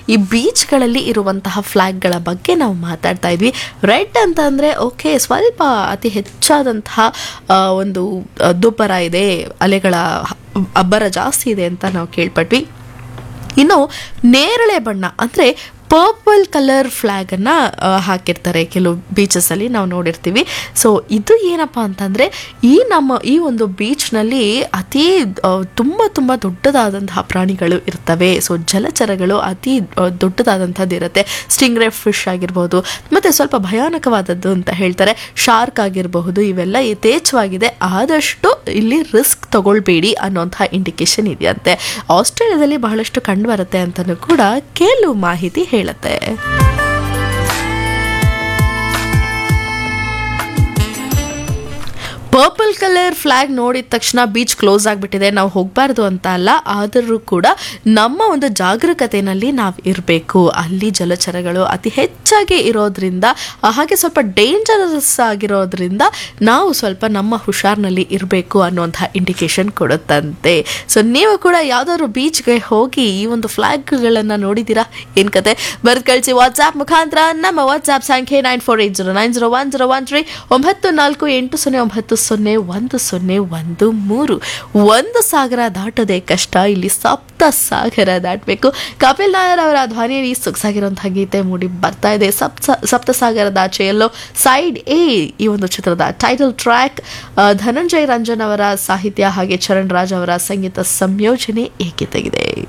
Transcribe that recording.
ಈ ಬೀಚ್ಗಳಲ್ಲಿ ಇರುವಂತಹ ಫ್ಲ್ಯಾಗ್ಗಳ ಬಗ್ಗೆ ನಾವು ಮಾತಾಡ್ತಾ ಇದ್ವಿ ರೆಡ್ ಅಂತ ಅಂದರೆ ಓಕೆ ಸ್ವಲ್ಪ ಅತಿ ಹೆಚ್ಚಾದಂತಹ ಆ, ಒಂದು ಆ, ದುಬ್ಬರ ಇದೆ ಅಲೆಗಳ ಅಬ್ಬರ ಜಾಸ್ತಿ ಇದೆ ಅಂತ ನಾವು ಕೇಳ್ಪಟ್ವಿ ಇನ್ನು ನೇರಳೆ ಬಣ್ಣ ಅಂದರೆ ಪರ್ಪಲ್ ಕಲರ್ ಫ್ಲ್ಯಾಗನ್ನು ಹಾಕಿರ್ತಾರೆ ಕೆಲವು ಬೀಚಸಲ್ಲಿ ನಾವು ನೋಡಿರ್ತೀವಿ ಸೊ ಇದು ಏನಪ್ಪ ಅಂತಂದರೆ ಈ ನಮ್ಮ ಈ ಒಂದು ಬೀಚ್ನಲ್ಲಿ ಅತಿ ಆ, ತುಂಬ ತುಂಬ ದೊಡ್ಡದಾದಂತಹ ಪ್ರಾಣಿಗಳು ಇರ್ತವೆ ಸೊ ಜಲಚರಗಳು ಅತಿ ಆ, ದೊಡ್ಡದಾದಂಥದ್ದು ಇರುತ್ತೆ ಸ್ಟಿಂಗ್ರೆ ಫಿಶ್ ಆಗಿರ್ಬೋದು ಮತ್ತು ಸ್ವಲ್ಪ ಭಯಾನಕವಾದದ್ದು ಅಂತ ಹೇಳ್ತಾರೆ ಶಾರ್ಕ್ ಆಗಿರಬಹುದು ಇವೆಲ್ಲ ಯಥೇಚ್ಛವಾಗಿದೆ ಆದಷ್ಟು ಇಲ್ಲಿ ರಿಸ್ಕ್ ತಗೊಳ್ಬೇಡಿ ಅನ್ನೋಂತಹ ಇಂಡಿಕೇಶನ್ ಇದೆಯಂತೆ ಆಸ್ಟ್ರೇಲಿಯಾದಲ್ಲಿ ಬಹಳಷ್ಟು ಕಂಡು ಬರುತ್ತೆ ಅಂತಲೂ ಕೂಡ ಕೆಲವು ಮಾಹಿತಿ ಹೇಳುತ್ತೆ ಪರ್ಪಲ್ ಕಲರ್ ಫ್ಲಾಗ್ ನೋಡಿದ ತಕ್ಷಣ ಬೀಚ್ ಕ್ಲೋಸ್ ಆಗಿಬಿಟ್ಟಿದೆ ನಾವು ಹೋಗಬಾರ್ದು ಅಂತ ಅಲ್ಲ ಆದರೂ ಕೂಡ ನಮ್ಮ ಒಂದು ಜಾಗರೂಕತೆಯಲ್ಲಿ ನಾವು ಇರಬೇಕು ಅಲ್ಲಿ ಜಲಚರಗಳು ಅತಿ ಹೆಚ್ಚಾಗಿ ಇರೋದ್ರಿಂದ ಆ, ಹಾಗೆ ಸ್ವಲ್ಪ ಡೇಂಜರಸ್ ಆಗಿರೋದ್ರಿಂದ ನಾವು ಸ್ವಲ್ಪ ನಮ್ಮ ಹುಷಾರ್ನಲ್ಲಿ ಇರಬೇಕು ಅನ್ನುವಂಥ ಇಂಡಿಕೇಶನ್ ಕೊಡುತ್ತಂತೆ ಸೊ ನೀವು ಕೂಡ ಯಾವುದಾದ್ರು ಬೀಚ್ಗೆ ಹೋಗಿ ಈ ಒಂದು ಫ್ಲಾಗ್ಗಳನ್ನು ನೋಡಿದ್ದೀರಾ ಏನು ಕತೆ ಬರೆದು ಕಳಿಸಿ ವಾಟ್ಸ್ಆ್ಯಪ್ ಮುಖಾಂತರ ನಮ್ಮ ವಾಟ್ಸ್ಆ್ಯಪ್ ಸಂಖ್ಯೆ nine four eight zero nine zero one zero one three ಒಂಬತ್ತು ನಾಲ್ಕು ಎಂಟು ಸೊನ್ನೆ ಒಂಬತ್ತು ಸೊನ್ನೆ ಒಂದು ಸೊನ್ನೆ ಒಂದು ಮೂರು ಒಂದು ಸಾಗರ ದಾಟೋದೇ ಕಷ್ಟ ಇಲ್ಲಿ ಸಪ್ತ ಸಾಗರ ದಾಟಬೇಕು ಕಪಿಲ್ ನಾಯರ್ ಅವರ ಧ್ವನಿಯಲ್ಲಿ ಸೊಗಸಾಗಿರುವಂತಹ ಗೀತೆ ಮೂಡಿ ಬರ್ತಾ ಇದೆ ಸಪ್ತ ಸಪ್ತ ಸಾಗರದ ಆಚೆಯಲ್ಲೋ ಸೈಡ್ ಎ ಈ ಒಂದು ಚಿತ್ರದ ಟೈಟಲ್ ಟ್ರ್ಯಾಕ್ ಧನಂಜಯ್ ರಂಜನ್ ಅವರ ಸಾಹಿತ್ಯ ಹಾಗೆ ಚರಣ್ ರಾಜ್ ಅವರ ಸಂಗೀತ ಸಂಯೋಜನೆ ಏಕೆ ತೆಗಿದೆ